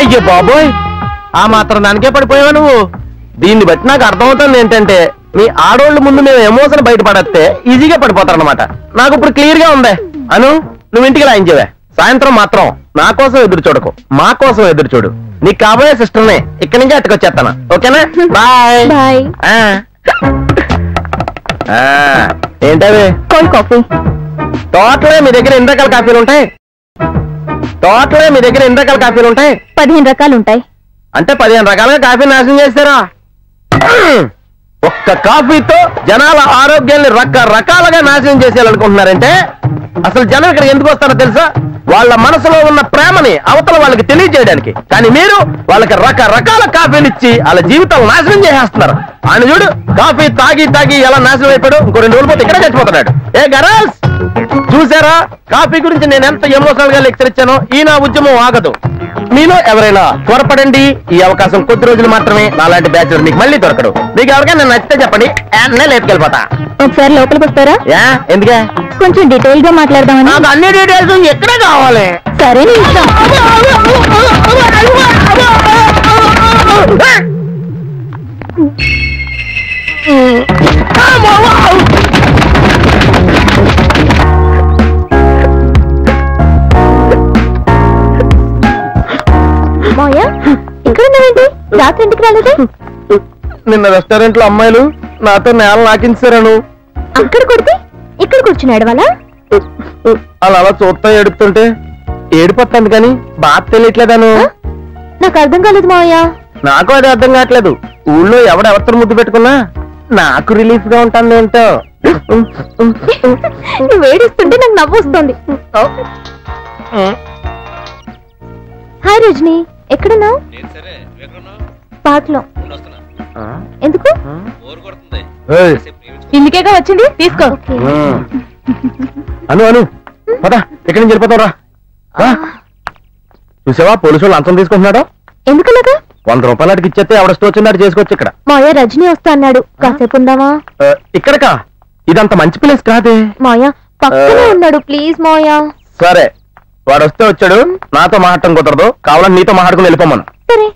అయ్యో బాబోయ్ ఆ మాత్రం దానికే పడిపోయావా నువ్వు దీన్ని బట్టి నాకు అర్థమవుతుంది ఏంటంటే మీ ఆడోళ్ళ ముందు మేము ఎమోషన్ బయటపడస్తే ఈజీగా పడిపోతారనమాట నాకు ఇప్పుడు క్లియర్ గా ఉంది అను నువ్వు ఇంటికి లాయించేవే సాయంత్రం మాత్రం నా కోసం ఎదురు చూడకు మా కోసం ఎదురు చూడు నీకు కాబోయే సిస్టర్నే ఇక్కడి నుంచి అట్టుకొచ్చేస్తాను ఓకేనా బాయ్ బాయ్ ఏంటవి కోల్డ్ కాఫీ టోటలే మీ దగ్గర ఎన్ని రకాల కాఫీలు ఉంటాయి టోటలే మీ దగ్గర ఎన్ని రకాల కాఫీలు ఉంటాయి పదిహేను రకాలు ఉంటాయి అంటే పదిహేను రకాలుగా కాఫీ నాశనం చేస్తారా ఒక్క కాఫీతో జనాల ఆరోగ్యాన్ని రకరకాలుగా నాశనం చేసేయాలనుకుంటున్నారంటే అసలు జనం ఇక్కడ ఎందుకు వస్తారో తెలుసా వాళ్ళ మనసులో ఉన్న ప్రేమని అవతల వాళ్ళకి తెలియజేయడానికి కానీ మీరు వాళ్ళకి రకరకాల కాఫీలు ఇచ్చి వాళ్ళ జీవితం నాశనం చేసేస్తున్నారు ఆయన చూడు కాఫీ తాగి తాగి ఎలా నాశనం అయిపోయాడు ఇంకో రెండు రోజులు పోతే ఇక్కడే చచ్చిపోతున్నాడు ఏ గరల్స్ చూసారా కాఫీ గురించి నేను ఎంత ఎమోషనల్ గా లెక్చర్ ఇచ్చానో ఈ నా ఉద్యమం ఆగదు మీలో ఎవరైనా త్వరపడండి ఈ అవకాశం కొద్ది రోజులు మాత్రమే నాలాంటి బ్యాచులర్ మీకు మళ్ళీ దొరకడు మీకు ఎవరికైనా నచ్చితే చెప్పండి వెంటనే లేపుకెళ్ళిపోతా ఒకసారి లోపలికి వస్తారా యా ఎందుకే కొంచెం డీటెయిల్ గా మాట్లాడదామని నాకు అన్ని డీటెయిల్స్ ఎక్కడే కావాలి సరే నీ ఇష్టం మాయా ఇక్కడ ఉన్నావేంటి రాత్రి ఇంటికి రాలేదే నిన్న రెస్టారెంట్ లో అమ్మాయిలు నాతో నేల నాకించారను అక్కడ కొడితే ఇక్కడ కూర్చున్నాడు వాళ్ళ అలా అలా చూస్తా ఏడుపుతుంటే ఏడిపోతుంది కానీ బాధ తెలియట్లేదాను నాకు అర్థం కాలేదు మావయ్య నాకు అది అర్థం కావట్లేదు ఊళ్ళో ఎవడెవరితో ముద్దు పెట్టుకున్నా నాకు రిలీఫ్ గా ఉంటుంది ఏంటో నువ్వు ఏడుస్తుంటే నాకు నవ్వు వస్తుంది హాయ్ రజని ఎక్కడున్నావు పాటలో ఎందుకు ఏయ్, ఇందుకేగా వచ్చింది తీసుకో అను అను పద ఎక్కడి నుంచి వెళ్ళిపోతావు రా రా. చూసావా పోలీసు వాళ్ళు అంతం తీసుకుంటున్నాడు ఎందుకలాగా వంద రూపాయలు అడిగి ఇచ్చేస్తే ఎవడ స్టో వచ్చిందో చేసుకోవచ్చు ఇక్కడ మాయ రజనీ వస్తా అన్నాడు కాసేపు ఉందామా ఆ, ఇక్కడకా ఇదంత మంచి ప్లేస్ కాదే మాయా పక్కనే ఆ. ఉన్నాడు ప్లీజ్ మాయా సరే వాడు వస్తే వచ్చాడు నాతో మాట్లాడటం కుదరదు కావాలని నీతో మాట్లాడుకుని వెళ్ళిపోమను సరే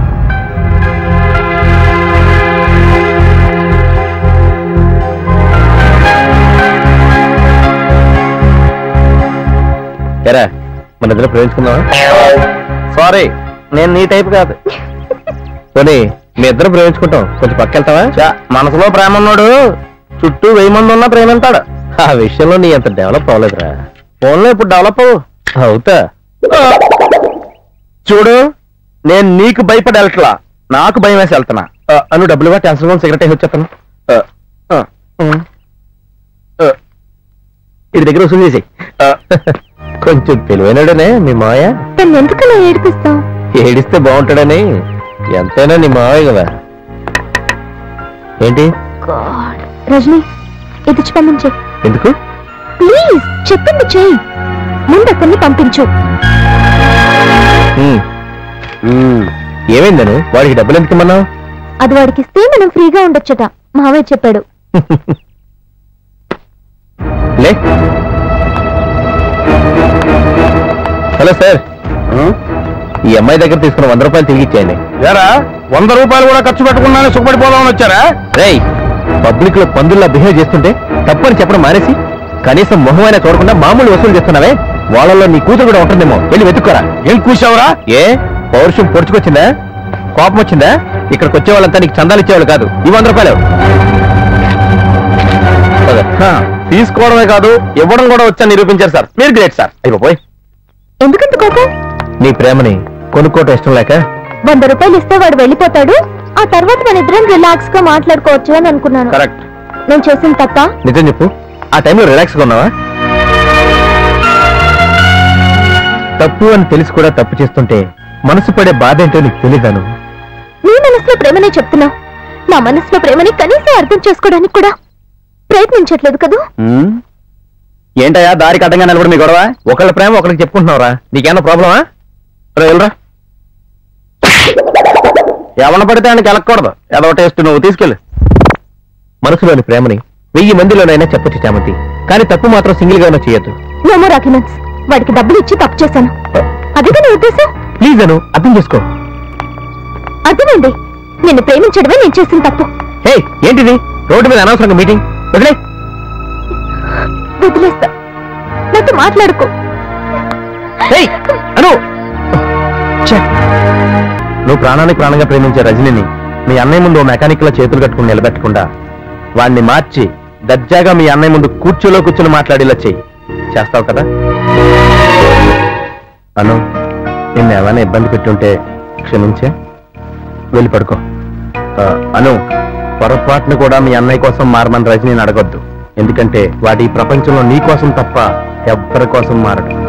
ఎరా మన ఇద్దరు ప్రేమించుకుందామా సారీ నేను నీ టైప్ కాదు పోనీ మీ ఇద్దరు ప్రేమించుకుంటాం కొంచెం పక్క వెళ్తావా మనసులో ప్రేమ ఉన్నాడు చుట్టూ వెయ్యి మంది ఉన్నా ప్రేమింటాడు ఆ విషయంలో నీ అంత డెవలప్ అవ్వలేదురా ఫోన్లో ఇప్పుడు డెవలప్ అవ్వు అవుతా చూడు నేను నీకు భయపడి వెళ్ళట్లా నాకు భయం వేసి వెళ్తున్నా ఆ, అను డబ్బులుగా టెన్షన్ గా సిగరెట్ వేసి వచ్చేస్తాను ఆ, ఆ, ఉమ్. ఆ, ఇది దగ్గర వసూలు చేసి కొంచెం తెలివైనడనే మీ మాయ తను ఎందుకలా ఏడిపిస్తావు ఏడిస్తే బాగుంటాడని ఎంతైనా నీ మావయ్య కదా ఏంటి రజనీ ఇది పంపించే ఎందుకు ప్లీజ్ చెప్పింది చెయ్యి ముందు అతన్ని పంపించు ఉమ్. ఉమ్. ఏమైందను వాడికి డబ్బులు ఎందుకు ఇమ్మన్నావు అది వాడికి ఇస్తే మనం ఫ్రీగా ఉండొచ్చట మావయ్య చెప్పాడు లే హలో సార్ ఈ అమ్మాయి దగ్గర తీసుకున్న వంద రూపాయలు తిరిగి ఇచ్చేయండి ఏరా వంద రూపాయలు కూడా ఖర్చు పెట్టకుండానే సుఖపడిపోదామని వచ్చారా రేయ్ పబ్లిక్ లో పందుల్లా బిహేవ్ చేస్తుంటే తప్పని చెప్పడం మానేసి కనీసం మొహమైనా చూడకుండా మామూలు వసూలు చేస్తున్నావే వాళ్ళలో నీ కూతురు కూడా ఉంటుందేమో వెళ్ళి వెతుక్కోరా ఏం కూసావురా ఏ పౌరుషం పొడుచుకొచ్చిందా కోపం వచ్చిందా ఇక్కడికి వచ్చే వాళ్ళంతా నీకు చందాలు ఇచ్చేవాళ్ళు కాదు ఈ వంద రూపాయలు పద. హా, తీసుకోవడమే కాదు ఇవ్వడం కూడా వచ్చా నిరూపించారు సార్ మీరు గ్రేట్ సార్ అయిపోయి ఎందుకంత కోపం నీ ప్రేమని కొనుక్కోవటం ఇష్టం లేక వంద రూపాయలు ఇస్తే వాడు వెళ్ళిపోతాడు ఆ తర్వాత మన ఇద్దరం రిలాక్స్ గా మాట్లాడుకోవచ్చు అని అనుకున్నాను కరెక్ట్ నేను చేసిన తప్ప నిజం చెప్పు ఆ టైంలో రిలాక్స్ గా ఉన్నావా తప్పు అని తెలిసి కూడా తప్పు చేస్తుంటే మనసు పడే బాధ ఏంటో నీకు తెలియదాను నీ మనసులో ప్రేమనే చెప్తున్నా నా మనసులో ప్రేమని కనీసం అర్థం చేసుకోవడానికి కూడా ప్రయత్నించట్లేదు కదూ ఏంటయ్యా దారికి అడ్డంగా నిలబడి మీ గొడవ ఒకళ్ళ ప్రేమ ఒకరికి చెప్పుకుంటున్నావురా నీకేమన్నా ప్రాబ్లమా రా వెళ్ళరా ఎవరిని పడితే ఆయనకి వెళ్ళకూడదు ఏదో టేస్ట్ నువ్వు తీసుకెళ్ళు మనసులోని ప్రేమని వెయ్యి మందిలోనైనా చెప్పొచ్చు చామంతి కానీ తప్పు మాత్రం సింగిల్ గా చేయొద్దు నో మోర్ ఆర్గ్యుమెంట్స్ వాడికి డబ్బులు ఇచ్చి తప్పు చేశాను అదే నీ ఉద్దేశం ప్లీజ్ అను అర్థం చేసుకో అర్థమైంది నిన్ను ప్రేమించడమే నేను చేసిన తప్పు హే ఏంటిది రోడ్డు మీద అనవసరంగా మీటింగ్ వదిలే వదిలేస్తా నాతో మాట్లాడుకో హే అను ఛే! నువ్వు ప్రాణానికి ప్రాణంగా ప్రేమించే రజనిని మీ అన్నయ్య ముందు ఓ మెకానిక్ లా చేతులు కట్టుకుని నిలబెట్టకుండా వాణ్ణి మార్చి దర్జాగా మీ అన్నయ్య ముందు కూర్చోలో కూర్చొని మాట్లాడేలా చెయ్యి చేస్తావు కదా అను నిన్ను ఏమైనా ఇబ్బంది పెట్టుంటే క్షమించే వెళ్ళి పడుకో ఆ, అను పొరపాటును కూడా మీ అన్నయ్య కోసం మారమని రజనీని అడగొద్దు ఎందుకంటే వాడి ఈ ప్రపంచంలో నీ కోసం తప్ప ఎవ్వరి కోసం మారడు